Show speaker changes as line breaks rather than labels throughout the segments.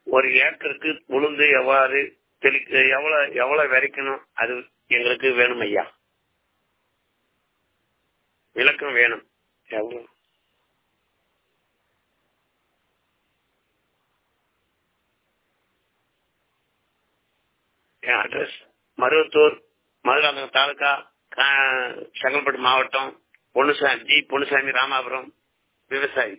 ஒரு ஏக்கருக்கு உளுந்து எவ்வாறு தெளிக்க எவ்வளவு எவ்வளவு விதைக்கணும் அது எங்களுக்கு வேணும் ஐயா விளக்கம் வேணும் எவ்வளவு என் அட்ரஸ் மருவத்தூர் மதுராந்தகம் தாலுகா கா- செங்கல்பட்டு மாவட்டம் பொன்னுசாமி ஜி பொன்னுசாமி ராமாபுரம் விவசாயி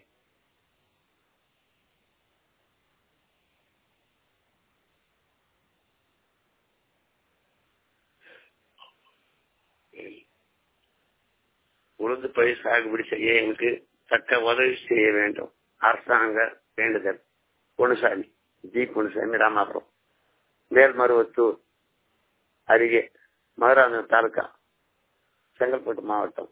உளுந்து பயிர் சாகுபடி செய்ய எங்களுக்கு தக்க உதவி செய்ய வேண்டும் அரசாங்க வேண்டுதல் பொன்னுசாமி ஜி பொன்னுசாமி ராமாபுரம் மேல்மருவத்தூர் அருகே மதுராந்தகம் தாலுகா செங்கல்பட்டு மாவட்டம்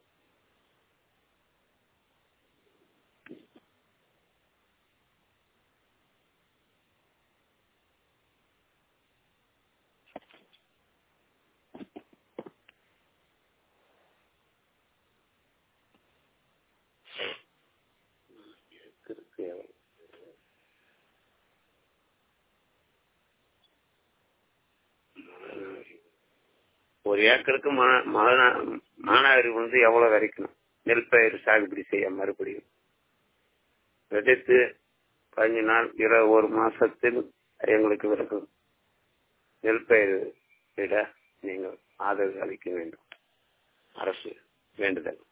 ஒரு ஏக்கருக்கு மா- மானா- மானாவாரி வந்து எவ்வளவு விதைக்கணும் நெல் பயிர் சாகுபடி செய்ய மறுபடியும் விதைத்து பதினஞ்சு நாள் இருபது ஒரு மாசத்தில் எங்களுக்கு விறகு நெல் பயிர் விட நீங்கள் ஆதரவு அளிக்க வேண்டும் அரசு வேண்டுதல்